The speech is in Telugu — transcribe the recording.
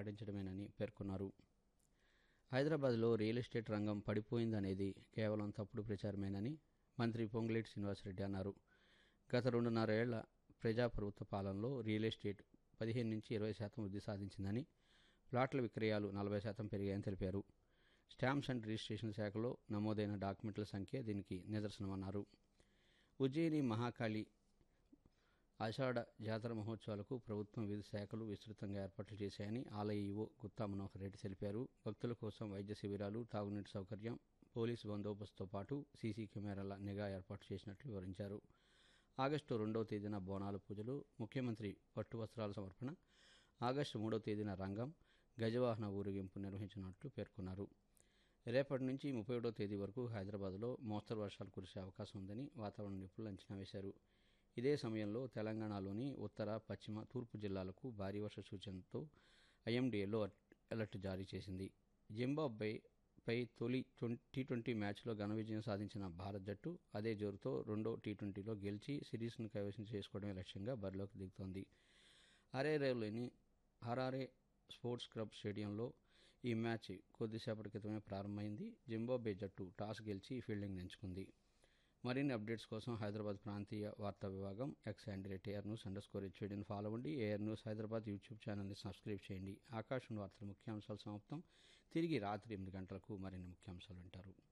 పాటించడమేనని పేర్కొన్నారు హైదరాబాద్లో రియల్ ఎస్టేట్ రంగం పడిపోయిందనేది కేవలం తప్పుడు ప్రచారమేనని మంత్రి పొంగులేటి శ్రీనివాసరెడ్డి అన్నారు గత రెండున్నరేళ్ల ప్రజాప్రభుత్వ పాలనలో రియల్ ఎస్టేట్ పదిహేను నుంచి ఇరవై శాతం వృద్ధి సాధించిందని ప్లాట్ల విక్రయాలు నలభై శాతం పెరిగాయని తెలిపారు స్టాంప్స్ అండ్ రిజిస్ట్రేషన్ శాఖలో నమోదైన డాక్యుమెంట్ల సంఖ్య దీనికి నిదర్శనమన్నారు ఉజ్జయిని మహాకాళి ఆషాఢ జాతర మహోత్సవాలకు ప్రభుత్వం వివిధ శాఖలు విస్తృతంగా ఏర్పాట్లు చేశాయని ఆలయ ఈవో గుత్తా మనోహర్ రెడ్డి తెలిపారు భక్తుల కోసం వైద్య శిబిరాలు తాగునీటి సౌకర్యం పోలీసు బందోబస్తుతో పాటు సీసీ కెమెరాల నిఘా ఏర్పాటు చేసినట్లు వివరించారు ఆగస్టు రెండవ తేదీన బోనాల పూజలు ముఖ్యమంత్రి పట్టు వస్త్రాల సమర్పణ ఆగస్టు మూడవ తేదీన రంగం గజవాహన ఊరేగింపు నిర్వహించినట్లు పేర్కొన్నారు రేపటి నుంచి ముప్పై ఒకటో తేదీ వరకు హైదరాబాద్లో మోస్తరు వర్షాలు కురిసే అవకాశం ఉందని వాతావరణ నిపుణులు అంచనా వేశారు ఇదే సమయంలో తెలంగాణలోని ఉత్తర పశ్చిమ తూర్పు జిల్లాలకు భారీ వర్ష సూచనతో ఐఎండీ ఎల్లో అలర్ట్ జారీ చేసింది జింబాబ్వే పై తొలి టీ ట్వంటీ మ్యాచ్లో ఘన విజయం సాధించిన భారత్ జట్టు అదే జోరుతో రెండో టీ ట్వంటీలో గెలిచి సిరీస్ను కైవసం చేసుకోవడమే లక్ష్యంగా బరిలోకి దిగుతోంది హరేరేలోని హరారే స్పోర్ట్స్ క్లబ్ స్టేడియంలో ఈ మ్యాచ్ కొద్దిసేపటి క్రితమే ప్రారంభమైంది జింబాబ్వే జట్టు టాస్ గెలిచి ఫీల్డింగ్ ఎంచుకుంది మరిన్ని అప్డేట్స్ కోసం హైదరాబాద్ ప్రాంతీయ వార్తా విభాగం X handle A R news underscore స్కోర్ హెచ్వీడీని ఫాలో అవ్వండి ఏఆర్ న్యూస్ హైదరాబాద్ యూట్యూబ్ ఛానల్ని సబ్స్క్రైబ్ చేయండి ఆకాశం వార్తల ముఖ్యాంశాలు సమాప్తం తిరిగి రాత్రి ఎనిమిది గంటలకు మరిన్ని ముఖ్యాంశాలు వింటారు